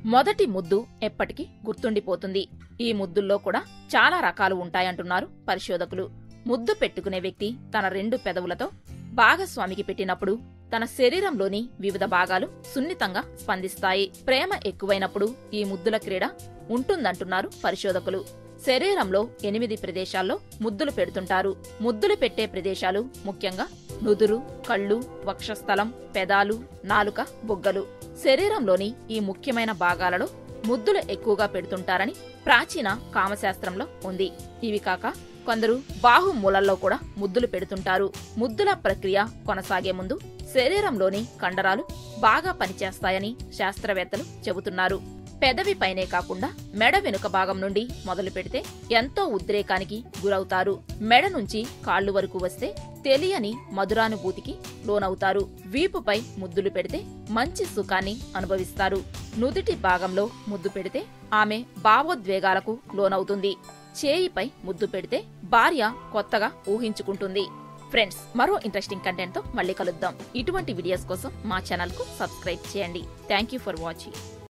మొదటి ముద్దు ఎప్పటికీ గుర్తుండిపోతుంది ఈ ముద్దుల్లో కూడా చాలా రకాలు ఉంటాయంటున్నారు పరిశోధకులు ముద్దు పెట్టుకునే వ్యక్తి తన రెండు పెదవులతో భాగస్వామికి పెట్టినప్పుడు తన శరీరంలోని వివిధ భాగాలు సున్నితంగా స్పందిస్తాయి ప్రేమ ఎక్కువైనప్పుడు ఈ ముద్దుల క్రీడ ఉంటుందంటున్నారు పరిశోధకులు శరీరంలో ఎనిమిది ప్రదేశాల్లో ముద్దులు పెడుతుంటారు ముద్దులు పెట్టే ప్రదేశాలు ముఖ్యంగా నుదురు కళ్ళు వక్షస్థలం పెదాలు నాలుక బుగ్గలు శరీరంలోని ఈ ముఖ్యమైన భాగాలలో ముద్దులు ఎక్కువగా పెడుతుంటారని ప్రాచీన కామశాస్త్రంలో ఉంది ఇవి కాక కొందరు బాహుమూలల్లో కూడా ముద్దులు పెడుతుంటారు ముద్దుల ప్రక్రియ కొనసాగే ముందు శరీరంలోని కండరాలు బాగా పనిచేస్తాయని శాస్త్రవేత్తలు చెబుతున్నారు పెదవి పైనే కాకుండా మెడ వెనుక భాగం నుండి మొదలు పెడితే ఎంతో ఉద్రేకానికి గురవుతారు మెడ నుంచి కాళ్ళు వరకు వస్తే తెలియని మధురానుభూతికి లోనవుతారు వీపుపై ముద్దులు పెడితే మంచి సుఖాన్ని అనుభవిస్తారు నుదిటి భాగంలో ముద్దు పెడితే ఆమె భావోద్వేగాలకు లోనవుతుంది చేయిపై ముద్దు పెడితే భార్య కొత్తగా ఊహించుకుంటుంది ఫ్రెండ్స్ మరో ఇంట్రెస్టింగ్ కంటెంట్ తో మళ్ళీ కలుద్దాం ఇటువంటి వీడియోస్ కోసం మా ఛానల్ కు సబ్స్క్రైబ్ చేయండి థ్యాంక్ యూ ఫర్ వాచింగ్